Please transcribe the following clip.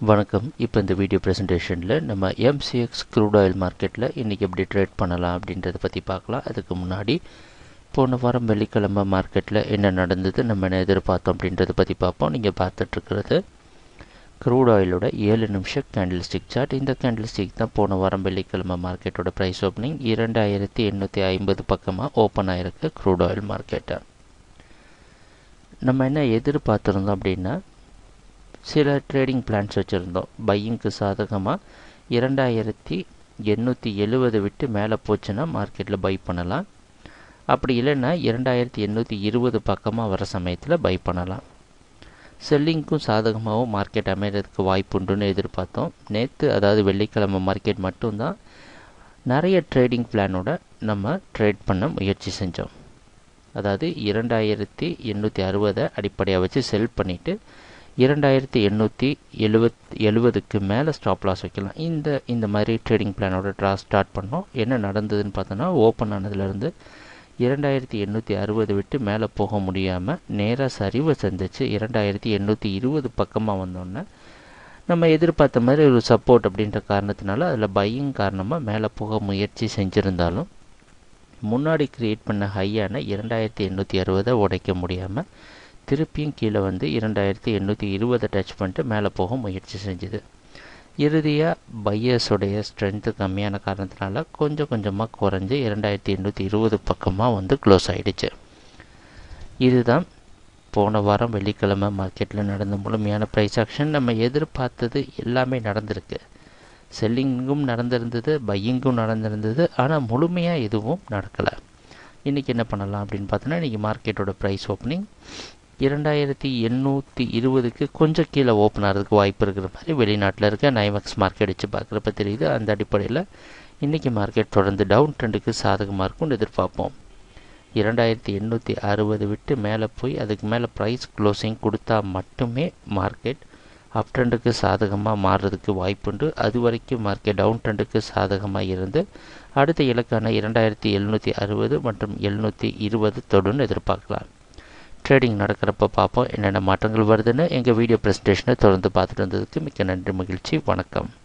வணக்கம் இப்போ இந்த வீடியோ ப்ரெசன்டேஷனில் நம்ம எம்சிஎக்ஸ் க்ரூட் ஆயில் மார்க்கெட்டில் இன்றைக்கி எப்படி ட்ரேட் பண்ணலாம் அப்படின்றத பற்றி பார்க்கலாம் அதுக்கு முன்னாடி போன வாரம் வெள்ளிக்கிழமை மார்க்கெட்டில் என்ன நடந்தது நம்ம என்ன எதிர்பார்த்தோம் அப்படின்றத பற்றி பார்ப்போம் நீங்கள் பார்த்துட்ருக்கிறது க்ரூட் ஆயிலோட ஏழு நிமிஷம் கேண்டில் ஸ்டிக் சார்ட் இந்த கேண்டில் ஸ்டிக் தான் போன வாரம் வெள்ளிக்கிழமை மார்க்கெட்டோட ப்ரைஸ் ஓப்பனிங் இரண்டாயிரத்தி எண்ணூற்றி ஐம்பது பக்கமாக ஓப்பன் ஆகிருக்கு க்ரூட் ஆயில் மார்க்கெட்டை நம்ம என்ன எதிர்பார்த்துருந்தோம் அப்படின்னா சில ட்ரேடிங் பிளான்ஸ் வச்சுருந்தோம் பையிங்க்கு சாதகமாக இரண்டாயிரத்தி எண்ணூற்றி எழுபது விட்டு மேலே போச்சுன்னா மார்க்கெட்டில் பை பண்ணலாம் அப்படி இல்லைன்னா இரண்டாயிரத்தி எண்ணூற்றி இருபது பக்கமாக வர சமயத்தில் பை பண்ணலாம் செல்லிங்க்கும் சாதகமாகவும் மார்க்கெட் அமைகிறதுக்கு வாய்ப்புண்டுன்னு எதிர்பார்த்தோம் நேற்று அதாவது வெள்ளிக்கிழமை மார்க்கெட் மட்டும்தான் நிறைய ட்ரேடிங் பிளானோட நம்ம ட்ரேட் பண்ண முயற்சி செஞ்சோம் அதாவது இரண்டாயிரத்தி எண்ணூற்றி அறுபதை அடிப்படையாக வச்சு செல் பண்ணிவிட்டு இரண்டாயிரத்தி எண்ணூற்றி எழுபத் எழுபதுக்கு மேலே ஸ்டாப் லாஸ் வைக்கலாம் இந்த இந்த மாதிரி ட்ரேடிங் பிளானோட ட்ரா ஸ்டார்ட் பண்ணோம் என்ன நடந்ததுன்னு பார்த்தோன்னா ஓப்பன் ஆனதுலேருந்து இரண்டாயிரத்தி எண்ணூற்றி அறுபது விட்டு மேலே போக முடியாமல் நேராக சரிவை சந்திச்சு இரண்டாயிரத்தி எண்ணூற்றி இருபது பக்கமாக வந்தோன்னே நம்ம எதிர்பார்த்த மாதிரி ஒரு சப்போர்ட் அப்படின்ற காரணத்தினால அதில் பையிங் காரணமாக மேலே போக முயற்சி செஞ்சுருந்தாலும் முன்னாடி க்ரியேட் பண்ண ஹையான இரண்டாயிரத்தி எண்ணூற்றி அறுபதை உடைக்க முடியாமல் திருப்பியும் கீழே வந்து இரண்டாயிரத்தி எண்ணூற்றி இருபதை டச் பண்ணிட்டு மேலே போக முயற்சி செஞ்சுது இறுதியாக பையர்ஸுடைய ஸ்ட்ரென்த்து கம்மியான காரணத்தினால கொஞ்சம் கொஞ்சமாக குறைஞ்சி இரண்டாயிரத்தி எண்ணூற்றி இருபது பக்கமாக வந்து க்ளோஸ் ஆகிடுச்சு இதுதான் போன வாரம் வெள்ளிக்கிழமை மார்க்கெட்டில் நடந்த முழுமையான ப்ரைஸ் ஆக்ஷன் நம்ம எதிர்பார்த்தது எல்லாமே நடந்திருக்கு செல்லிங்கும் நடந்திருந்தது பையிங்கும் நடந்திருந்தது ஆனால் முழுமையாக எதுவும் நடக்கலை இன்றைக்கி என்ன பண்ணலாம் அப்படின்னு பார்த்தோன்னா இன்றைக்கி மார்க்கெட்டோட ப்ரைஸ் ஓப்பனிங் இரண்டாயிரத்தி எண்ணூற்றி இருபதுக்கு கொஞ்சம் கீழே ஓப்பன் ஆகிறதுக்கு வாய்ப்பு இருக்கிற மாதிரி வெளிநாட்டில் இருக்க நைமக்ஸ் மார்க்கெட் வச்சு பார்க்குறப்ப தெரியுது அந்த அடிப்படையில் இன்றைக்கி மார்க்கெட் தொடர்ந்து டவுன் ட்ரெண்டுக்கு சாதகமாக இருக்கும்னு எதிர்பார்ப்போம் இரண்டாயிரத்தி எண்ணூற்றி அறுபது விட்டு மேலே போய் அதுக்கு மேலே ப்ரைஸ் க்ளோசிங் கொடுத்தா மட்டுமே மார்க்கெட் அப் ட்ரெண்டுக்கு சாதகமாக மாறுறதுக்கு வாய்ப்புண்டு அது வரைக்கும் மார்க்கெட் டவுன் ட்ரெண்டுக்கு சாதகமாக இருந்து அடுத்த இலக்கான இரண்டாயிரத்தி எழுநூற்றி அறுபது மற்றும் எழுநூற்றி இருபது தொடுன்னு எதிர்பார்க்கலாம் ட்ரேடிங் நடக்கிறப்ப பார்ப்போம் என்னென்ன மாற்றங்கள் வருதுன்னு எங்கள் வீடியோ ப்ரெசன்டேஷனை தொடர்ந்து பார்த்துட்டு வந்ததுக்கு மிக்க நன்றி மகிழ்ச்சி வணக்கம்